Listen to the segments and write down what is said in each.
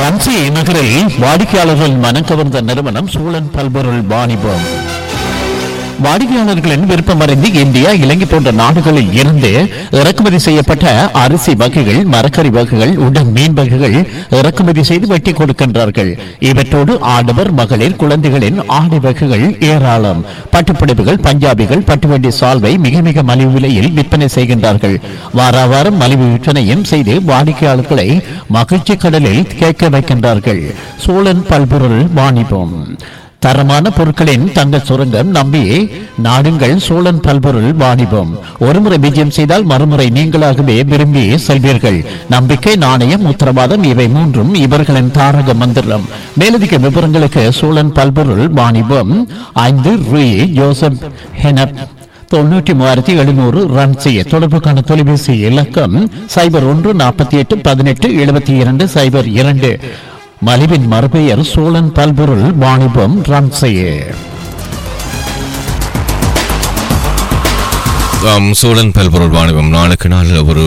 ரன்சி நகரில் வாடிக்கையாளர்கள் மனம் கவர்ந்த நிறுவனம் சூழன் பல்பொருள் வாணிபம் வாடிக்கையாளர்களின் விருப்பமறிந்து இந்தியா இலங்கை போன்ற நாடுகளில் இருந்து இறக்குமதி செய்யப்பட்ட அரிசி வகைகள் மரக்கறி வகைகள் உடன் மீன் வகைகள் இறக்குமதி செய்து வெட்டி கொடுக்கின்றார்கள் இவற்றோடு ஆடவர் மகளிர் குழந்தைகளின் ஆடை வகைகள் ஏராளம் பட்டுப்புடவைகள் பஞ்சாபிகள் பட்டுவண்டி சால்வை மிக மிக மலிவு விலையில் விற்பனை செய்கின்றார்கள் வாரா வாரம் மலிவு விற்பனையும் செய்து வாடிக்கையாளர்களை மகிழ்ச்சி கடலில் கேட்க வைக்கின்றார்கள் சோழன் பல்பொருள் வாணிபம் தரமான பொருட்களின் தங்க சுரங்கம் நம்பி நாடுங்கள் சோழன் பல்பொருள் வாணிபம் ஒருமுறை விஜயம் செய்தால் மறுமுறை நீங்களாகவே விரும்பி செல்வீர்கள் நம்பிக்கை நாணயம் உத்தரவாதம் இவை மூன்றும் இவர்களின் தாரக மந்திரம் மேலதிக விவரங்களுக்கு சோழன் பல்பொருள் வாணிபம் ஐந்து ரூ ஜோசப் ஹெனப் தொண்ணூற்றி மூவாயிரத்தி எழுநூறு ரன் செய்ய தொடர்புக்கான தொலைபேசி இலக்கம் சைபர் ஒன்று நாற்பத்தி எட்டு பதினெட்டு எழுபத்தி இரண்டு சைபர் இரண்டு மலிவின் மறுபெயர் சோழன் பல்பொருள் வாணிபம் ரன் செய்ய ஆம் சோழன் பல்பொருள் வாணிபம் நாளுக்கு நாள் ஒரு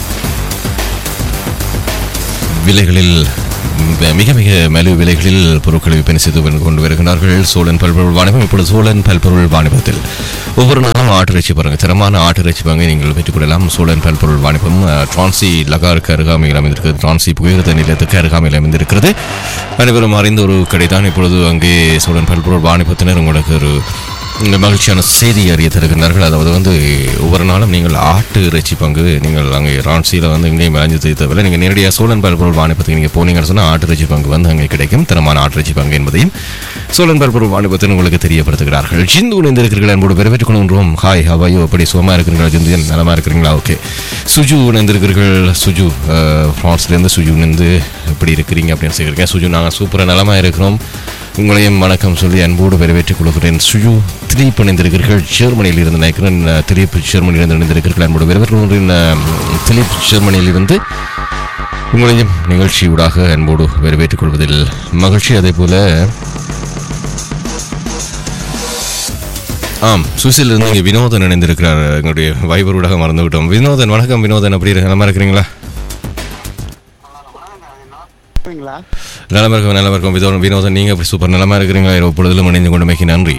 விலைகளில் ம- மிக மிக மலிவு விலைகளில் பொருட்களை விற்பனை செய்து வந்து கொண்டு வருகிறார்கள் சோழன் பல்பொருள் வாணிபம் இப்பொழுது சோழன் பல்பொருள் வாணிபத்தில் ஒவ்வொரு நாளும் ஆட்டிறைச்சி பாருங்கள் தரமான ஆட்டிறைச்சி பாருங்க நீங்கள் பெற்றுக்கொள்ளலாம் சோழன் பல்பொருள் வாணிபம் அஹ், டிரான்சி லகாருக்கு அருகாமையில் அமைந்திருக்கிறது டிரான்சி புகையிரத நிலையத்துக்கு அருகாமையில் அமைந்திருக்கிறது அனைவரும் அறிந்த ஒரு கடை தான் இப்பொழுது அங்கே சோழன் பல்பொருள் வாணிபத்தினர் உங்களுக்கு ஒரு இந்த மகிழ்ச்சியான செய்தி அறிய தருகின்றார்கள் அதாவது வந்து ஒவ்வொரு நாளும் நீங்கள் ஆட்டு இறைச்சி பங்கு நீங்கள் அங்கே ரான்சியில் வந்து இங்கேயும் விளைஞ்சு தேவையில்லை நீங்கள் நேரடியாக சோழன் பல்பொருள் வாணிபத்துக்கு நீங்கள் போனீங்கன்னு சொன்னால் ஆட்டு இறைச்சி பங்கு வந்து அங்கே கிடைக்கும் தரமான ஆட்டு இறைச்சி பங்கு என்பதையும் சோழன் பல்பொருள் வாணிபத்தில் உங்களுக்கு தெரியப்படுத்துகிறார்கள் ஜிந்து இணைந்திருக்கிறீர்கள் என்போடு வரவேற்றுக் கொள்கின்றோம் ஹாய் ஹவாயோ அப்படி சுகமாக இருக்கிறீங்களா ஜிந்து நலமாக இருக்கிறீங்களா ஓகே சுஜு இணைந்திருக்கிறீர்கள் சுஜு அஹ், பிரான்ஸ்லேருந்து சுஜு இணைந்து எப்படி இருக்கிறீங்க அப்படின்னு சொல்லியிருக்கேன் சுஜு நாங்கள் சூப்பராக நலமாக இருக்கிறோம் உங்களையும் வணக்கம் சொல்லி அன்போடு வரவேற்றுக் கொள்கிறேன் சுயு திலீப் இணைந்திருக்கிறீர்கள் ஜெர்மனியில் இருந்து நினைக்கிறேன் அஹ், திலீப் ஜெர்மனியில் இருந்து இணைந்திருக்கிறீர்கள் அன்போடு வரவேற்கிறேன் அஹ், திலீப் ஜெர்மனியில் இருந்து உங்களையும் நிகழ்ச்சியூடாக அன்போடு வரவேற்றுக் கொள்வதில் மகிழ்ச்சி அதே போல ஆம் சுவிஸிலிருந்து இங்கே வினோதன் இணைந்திருக்கிறார் எங்களுடைய வைபரூடாக மறந்து விட்டோம் வினோதன் வணக்கம் வினோதன் அப்படி இருக்கு? நலமா இருக்கிறீங்களா சரிங்களா நலமா இருக்கும் நலமா இருக்கும் வினோதன் வினோதன் நீங்கள் அப்படி சூப்பர் நலமா இருக்கிறீங்களா இரவு பொழுதிலும் இணைந்து கொண்டமைக்கு நன்றி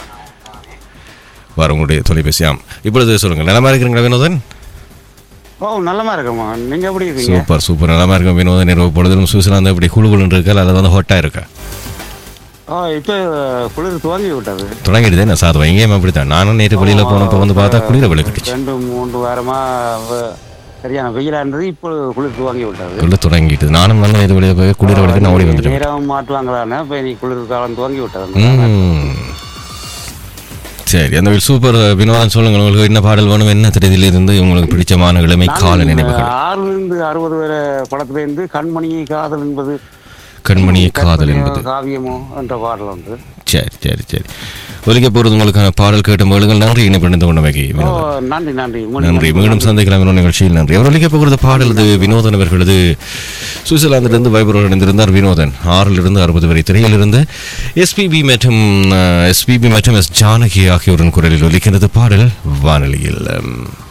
வர உங்களுடைய தொலைபேசியாம் இப்பொழுது சொல்லுங்கள் நலமா இருக்கிறீங்களா வினோதன் ஓ நல்லமா இருக்கம்மா நீங்க எப்படி இருக்கீங்க சூப்பர் சூப்பர் நலமா இருக்கும் வினோதன் இரவு பொழுதிலும் சுவிட்சர்லாந்து இப்படி குழு குழுன்னு இருக்கா அது வந்து ஹொட்டா இருக்கா ஓ இப்போ குளிர் துவங்கி விட்டது தொடங்கிடுதே நான் சாதம் எங்கேயும் அப்படித்தான் நானும் நேற்று வெளியில போனப்போ வந்து பார்த்தா குளிர விளக்கிட்டுச்சு ரெண்டு மூன்று வாரமா வ- சரியான வெயிலா இருந்தது இப்போ குளிர் துவங்கி விட்டது உள்ள தொடங்கிட்டு நானும் நல்ல நேற்று வெளியில போய் குளிர விளக்கு நான் ஓடி வந்துட்டேன் நேரம் மாற்றுவாங்களான்னு இப்போ நீ குளிர் காலம் துவங்கி விட்டது ம். சரி அந்த சூப்பர் வினோதன் சொல்லுங்கள் உங்களுக்கு என்ன பாடல் வேணும் என்ன திரையில இருந்து உங்களுக்கு பிடிச்சமான இளமை கால நினைவுகள் ஆறுல இருந்து அறுபது வரை படத்துல இருந்து கண்மணியை காதல் என்பது கண்மணியை காதல் என்பது காவியமோ என்ற பாடல் வந்து சரி சரி சரி ஒலிக்க போகிறது உங்களுக்கான பாடல் கேட்ட மகளுங்கள் நன்றி இணைப்பிணைந்து கொண்டமைக்கு ஓ வினோதன் நன்றி நன்றி நன்றி மீண்டும் சந்திக்கலாம் இன்னொரு நிகழ்ச்சியில் நன்றி அவர் ஒலிக்க போகிறது பாடல் இது வினோதன் அவர்களது சுவிட்சர்லாந்திலிருந்து வைபரோடு இணைந்திருந்தார் வினோதன் ஆறிலிருந்து அறுபது வரை திரையிலிருந்து எஸ்பிபி மற்றும் எஸ்பிபி மற்றும் எஸ் ஜானகி ஆகியோரின் குரலில் ஒலிக்கிறது பாடல் வானொலியில்